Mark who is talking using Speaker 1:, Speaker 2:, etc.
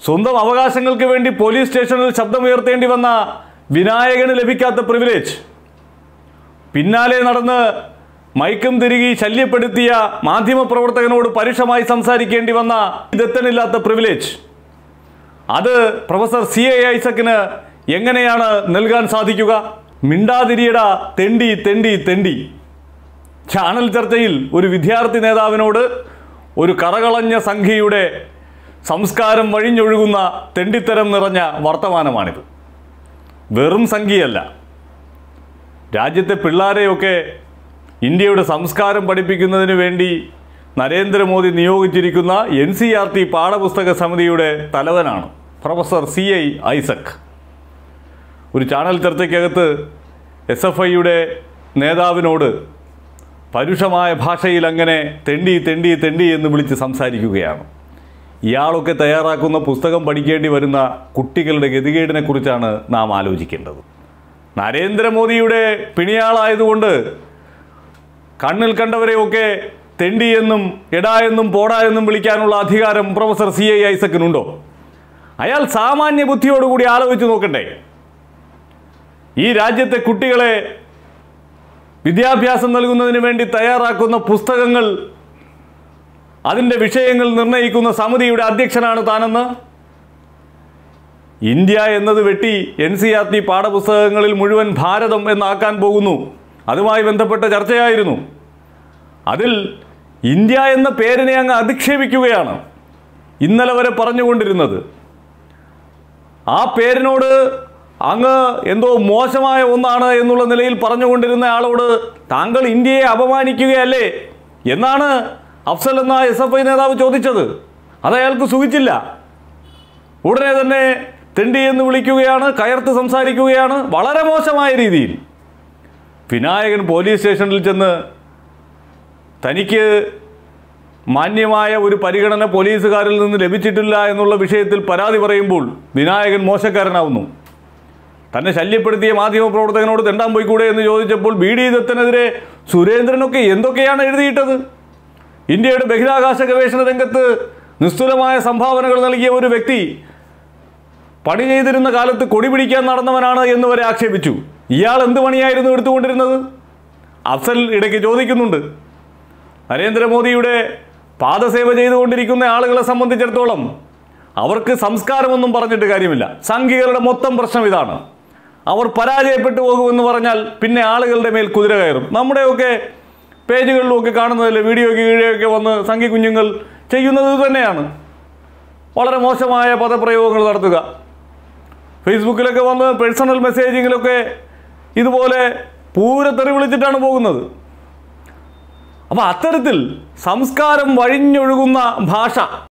Speaker 1: സ്വന്തം അവകാശങ്ങൾക്ക് വേണ്ടി പോലീസ് സ്റ്റേഷനിൽ ശബ്ദമുയർത്തേണ്ടി വന്ന വിനായകന് ലഭിക്കാത്ത പ്രിവിലേജ് പിന്നാലെ നടന്ന് മയക്കം തിരികെ ശല്യപ്പെടുത്തിയ മാധ്യമപ്രവർത്തകനോട് പരുഷമായി സംസാരിക്കേണ്ടി വന്ന ദത്തനില്ലാത്ത പ്രിവിലേജ് അത് പ്രൊഫസർ സി എ ഐസക്കിന് എങ്ങനെയാണ് നൽകാൻ സാധിക്കുക മിണ്ടാതിരിയട തെണ്ടി തെണ്ടി തെണ്ടി ചാനൽ ചർച്ചയിൽ ഒരു വിദ്യാർത്ഥി നേതാവിനോട് ഒരു കറകളഞ്ഞ സംഖ്യയുടെ സംസ്കാരം വഴിഞ്ഞൊഴുകുന്ന തെണ്ടിത്തരം നിറഞ്ഞ വർത്തമാനമാണിത് വെറും സംഖ്യയല്ല രാജ്യത്തെ പിള്ളാരെയൊക്കെ ഇന്ത്യയുടെ സംസ്കാരം പഠിപ്പിക്കുന്നതിന് വേണ്ടി നരേന്ദ്രമോദി നിയോഗിച്ചിരിക്കുന്ന എൻ സി ആർ ടി പാഠപുസ്തക സമിതിയുടെ തലവനാണ് പ്രൊഫസർ സി ഐ ഐസക് ഒരു ചാനൽ ചർച്ചയ്ക്കകത്ത് എസ് എഫ് ഐയുടെ നേതാവിനോട് പരുഷമായ ഭാഷയിൽ അങ്ങനെ തെണ്ടി തെണ്ടി തെണ്ടി എന്ന് വിളിച്ച് സംസാരിക്കുകയാണ് ഇയാളൊക്കെ തയ്യാറാക്കുന്ന പുസ്തകം പഠിക്കേണ്ടി വരുന്ന കുട്ടികളുടെ ഗതികേടിനെക്കുറിച്ചാണ് നാം ആലോചിക്കേണ്ടത് നരേന്ദ്രമോദിയുടെ പിണിയാളായതുകൊണ്ട് കണ്ണിൽ കണ്ടവരെയൊക്കെ തെണ്ടി എന്നും എടാ എന്നും പോടാ എന്നും വിളിക്കാനുള്ള അധികാരം പ്രൊഫസർ സി ഐ ഐസക്കിനുണ്ടോ അയാൾ സാമാന്യ ബുദ്ധിയോടുകൂടി ആലോചിച്ച് നോക്കണ്ടേ ഈ രാജ്യത്തെ കുട്ടികളെ വിദ്യാഭ്യാസം നൽകുന്നതിന് വേണ്ടി തയ്യാറാക്കുന്ന പുസ്തകങ്ങൾ അതിൻ്റെ വിഷയങ്ങൾ നിർണ്ണയിക്കുന്ന സമിതിയുടെ അധ്യക്ഷനാണ് താനെന്ന് ഇന്ത്യ എന്നത് വെട്ടി എൻ സി ആർ ടി പാഠപുസ്തകങ്ങളിൽ മുഴുവൻ ഭാരതം എന്നാക്കാൻ പോകുന്നു അതുമായി ബന്ധപ്പെട്ട ചർച്ചയായിരുന്നു അതിൽ ഇന്ത്യ എന്ന പേരിനെ അങ്ങ് അധിക്ഷേപിക്കുകയാണ് ഇന്നലെ വരെ പറഞ്ഞുകൊണ്ടിരുന്നത് ആ പേരിനോട് അങ്ങ് എന്തോ മോശമായ ഒന്നാണ് എന്നുള്ള നിലയിൽ പറഞ്ഞുകൊണ്ടിരുന്ന ആളോട് താങ്കൾ ഇന്ത്യയെ അപമാനിക്കുകയല്ലേ എന്നാണ് അഫ്സൽ എന്ന എസ് എഫ് ഐ നേതാവ് ചോദിച്ചത് അത് അയാൾക്ക് സുഖിച്ചില്ല ഉടനെ തന്നെ തെണ്ടി എന്ന് വിളിക്കുകയാണ് കയർത്ത് സംസാരിക്കുകയാണ് വളരെ മോശമായ രീതിയിൽ വിനായകൻ പോലീസ് സ്റ്റേഷനിൽ ചെന്ന് തനിക്ക് മാന്യമായ ഒരു പരിഗണന പോലീസുകാരിൽ നിന്ന് ലഭിച്ചിട്ടില്ല എന്നുള്ള വിഷയത്തിൽ പരാതി പറയുമ്പോൾ വിനായകൻ മോശക്കാരനാവുന്നു തന്നെ ശല്യപ്പെടുത്തിയ മാധ്യമപ്രവർത്തകനോട് തെണ്ടാൻ പോയിക്കൂടെ എന്ന് ചോദിച്ചപ്പോൾ ബി ഡി ദത്തനെതിരെ സുരേന്ദ്രനൊക്കെ എന്തൊക്കെയാണ് എഴുതിയിട്ടത് ഇന്ത്യയുടെ ബഹിരാകാശ ഗവേഷണ രംഗത്ത് നിസ്തുലമായ സംഭാവനകൾ നൽകിയ ഒരു വ്യക്തി പണി ചെയ്തിരുന്ന കാലത്ത് കൊടി പിടിക്കാൻ നടന്നവനാണ് എന്ന് വരെ ആക്ഷേപിച്ചു ഇയാൾ എന്ത് പണിയായിരുന്നു എടുത്തുകൊണ്ടിരുന്നത് അഫ്സൽ ഇടയ്ക്ക് ചോദിക്കുന്നുണ്ട് നരേന്ദ്രമോദിയുടെ പാദസേവ ചെയ്തുകൊണ്ടിരിക്കുന്ന ആളുകളെ സംബന്ധിച്ചിടത്തോളം അവർക്ക് സംസ്കാരമൊന്നും പറഞ്ഞിട്ട് കാര്യമില്ല സംഘികളുടെ മൊത്തം പ്രശ്നം ഇതാണ് അവർ പരാജയപ്പെട്ടു പോകുമെന്ന് പറഞ്ഞാൽ പിന്നെ ആളുകളുടെ മേൽ കുതിര കയറും നമ്മുടെയൊക്കെ പേജുകളിലും ഒക്കെ കാണുന്നതല്ലേ വീഡിയോയ്ക്ക് കീഴെയൊക്കെ വന്ന് സംഘി കുഞ്ഞുങ്ങൾ ചെയ്യുന്നത് ഇത് തന്നെയാണ് വളരെ മോശമായ പദപ്രയോഗങ്ങൾ നടത്തുക ഫേസ്ബുക്കിലൊക്കെ വന്ന് പേഴ്സണൽ മെസ്സേജിങ്ങിലൊക്കെ ഇതുപോലെ പൂരത്തെറി വിളിച്ചിട്ടാണ് പോകുന്നത് അപ്പോൾ അത്തരത്തിൽ സംസ്കാരം വഴിഞ്ഞൊഴുകുന്ന ഭാഷ